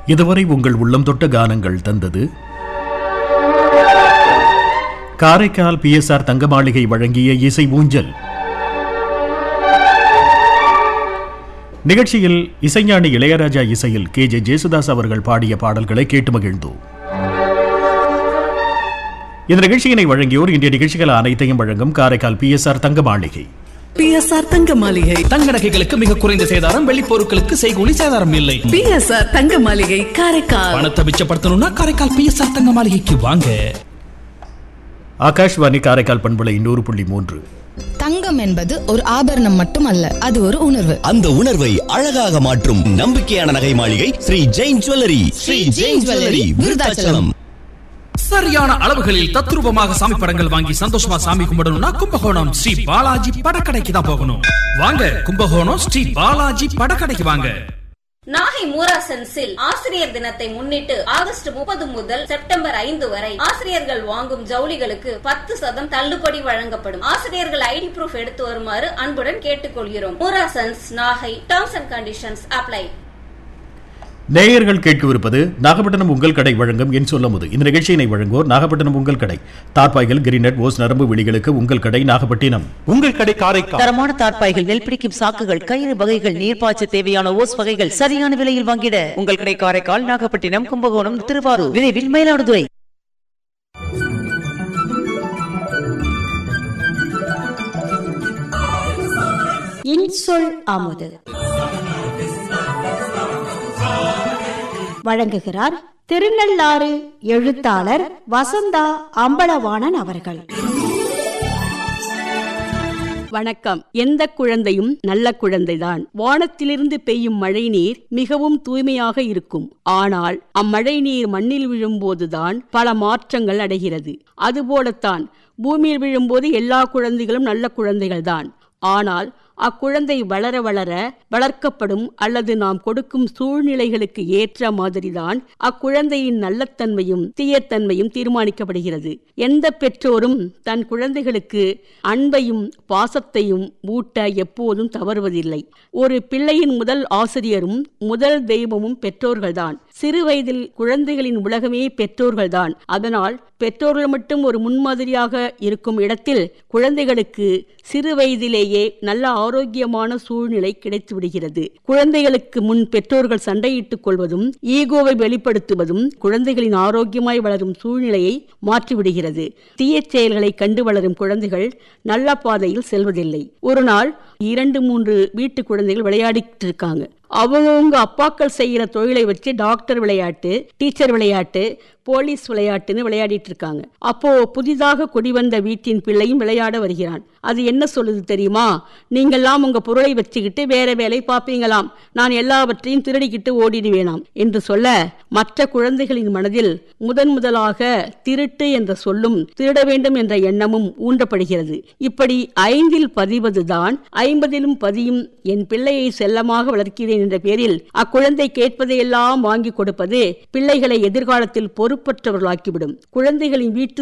இதுவரை உங்கள் உள்ளம் தொட்ட கானங்கள் தந்தது காரைக்கால் பிஎஸ்ஆர் தங்க மாளிகை வழங்கிய இசை ஊஞ்சல் நிகழ்ச்சியில் இசைஞானி இளையராஜா இசையில் கே ஜே ஜேசுதாஸ் அவர்கள் பாடிய பாடல்களை கேட்டு மகிழ்ந்தோம் இந்த நிகழ்ச்சியினை வழங்கியோர் இன்றைய நிகழ்ச்சிகள் அனைத்தையும் வழங்கும் காரைக்கால் பிஎஸ்ஆர் தங்க மாளிகை பிஎஸ்ஆர் தங்க மாளிகை தங்க நகைகளுக்கு மிக குறைந்த சேதாரம் வெள்ளி பொருட்களுக்கு செய்கூலி சேதாரம் இல்லை பிஎஸ்ஆர் தங்க மாளிகை காரைக்கால் பணத்தை மிச்சப்படுத்தணும்னா காரைக்கால் பிஎஸ்ஆர் தங்க மாளிகைக்கு வாங்க ஆகாஷ்வாணி காரைக்கால் பண்பலை நூறு புள்ளி மூன்று தங்கம் என்பது ஒரு ஆபரணம் மட்டுமல்ல அது ஒரு உணர்வு அந்த உணர்வை அழகாக மாற்றும் நம்பிக்கையான நகை மாளிகை ஸ்ரீ ஜெயின் ஜுவல்லரி ஸ்ரீ ஜெயின் ஜுவல்லரி விருதாச்சலம் சரியான அளவுகளில் தத்ரூபமாக சாமி படங்கள் வாங்கி சந்தோஷமா சாமி கும்பிடணும்னா கும்பகோணம் ஸ்ரீ பாலாஜி படக்கடைக்கு தான் போகணும் வாங்க கும்பகோணம் ஸ்ரீ பாலாஜி படக்கடைக்கு வாங்க நாகை மூராசன்ஸில் ஆசிரியர் தினத்தை முன்னிட்டு ஆகஸ்ட் முப்பது முதல் செப்டம்பர் ஐந்து வரை ஆசிரியர்கள் வாங்கும் ஜவுளிகளுக்கு பத்து சதம் தள்ளுபடி வழங்கப்படும் ஆசிரியர்கள் ஐடி ப்ரூஃப் எடுத்து வருமாறு அன்புடன் கேட்டுக்கொள்கிறோம் Moorasons Nagai terms and conditions apply நேயர்கள் கேட்கவிருப்பது நாகப்பட்டினம் உங்கள் கடை வழங்கும் என் சொல்லமுது இந்த நிகழ்ச்சியினை வழங்குவோர் நாகப்பட்டினம் உங்கள் கடை தார்பாய்கள் கிரிநெட் ஓஸ் நரம்பு விழிகளுக்கு உங்கள் கடை நாகப்பட்டினம் உங்கள் கடை காரைக்கால் தரமான தார்ப்பாய்கள் நெல் பிடிக்கும் சாக்குகள் கயிறு வகைகள் நீர்ப்பாய்ச்ச தேவையான ஓஸ் வகைகள் சரியான விலையில் வாங்கிட உங்கள் கடை காரைக்கால் நாகப்பட்டினம் கும்பகோணம் திருவாரூர் விரைவில் மயிலாடுதுறை இன்சொல் அமுது வழங்குகிறார் திருநள்ளாறு எழுத்தாளர் வசந்தா அம்பலவாணன் அவர்கள் வணக்கம் எந்த குழந்தையும் நல்ல குழந்தைதான் வானத்திலிருந்து பெய்யும் மழை நீர் மிகவும் தூய்மையாக இருக்கும் ஆனால் அம்மழை நீர் மண்ணில் விழும்போதுதான் பல மாற்றங்கள் அடைகிறது அதுபோலத்தான் பூமியில் விழும்போது எல்லா குழந்தைகளும் நல்ல குழந்தைகள்தான் ஆனால் அக்குழந்தை வளர வளர வளர்க்கப்படும் அல்லது நாம் கொடுக்கும் சூழ்நிலைகளுக்கு ஏற்ற மாதிரிதான் அக்குழந்தையின் நல்லத்தன்மையும் தீயத்தன்மையும் தீர்மானிக்கப்படுகிறது எந்த பெற்றோரும் தன் குழந்தைகளுக்கு அன்பையும் பாசத்தையும் ஊட்ட எப்போதும் தவறுவதில்லை ஒரு பிள்ளையின் முதல் ஆசிரியரும் முதல் தெய்வமும் பெற்றோர்கள்தான் சிறு வயதில் குழந்தைகளின் உலகமே பெற்றோர்கள்தான் அதனால் பெற்றோர்கள் மட்டும் ஒரு முன்மாதிரியாக இருக்கும் இடத்தில் குழந்தைகளுக்கு சிறு வயதிலேயே நல்ல ஆரோக்கியமான சூழ்நிலை கிடைத்து விடுகிறது குழந்தைகளுக்கு முன் பெற்றோர்கள் சண்டையிட்டுக் கொள்வதும் ஈகோவை வெளிப்படுத்துவதும் குழந்தைகளின் ஆரோக்கியமாய் வளரும் சூழ்நிலையை மாற்றிவிடுகிறது தீய செயல்களை கண்டு வளரும் குழந்தைகள் நல்ல பாதையில் செல்வதில்லை ஒரு நாள் இரண்டு மூன்று வீட்டு குழந்தைகள் விளையாடிட்டு இருக்காங்க அவங்கவுங்க அப்பாக்கள் செய்கிற தொழிலை வச்சு டாக்டர் விளையாட்டு டீச்சர் விளையாட்டு போலீஸ் விளையாட்டுன்னு விளையாடிட்டு இருக்காங்க அப்போ புதிதாக குடிவந்த வீட்டின் பிள்ளையும் விளையாட வருகிறான் அது என்ன சொல்லுது தெரியுமா நீங்கெல்லாம் உங்க பொருளை வச்சுக்கிட்டு வேற வேலை பார்ப்பீங்களாம் நான் எல்லாவற்றையும் திருடிக்கிட்டு ஓடிடுவேனாம் என்று சொல்ல மற்ற குழந்தைகளின் மனதில் முதன் முதலாக திருட்டு என்ற சொல்லும் திருட வேண்டும் என்ற எண்ணமும் ஊன்றப்படுகிறது இப்படி ஐந்தில் பதிவதுதான் ஐம்பதிலும் பதியும் என் பிள்ளையை செல்லமாக வளர்க்கிறேன் என்ற பேரில் அக்குழந்தை கேட்பதையெல்லாம் வாங்கி கொடுப்பது பிள்ளைகளை எதிர்காலத்தில் பொறுப்பற்றவர்களாக்கிவிடும் குழந்தைகளின் வீட்டு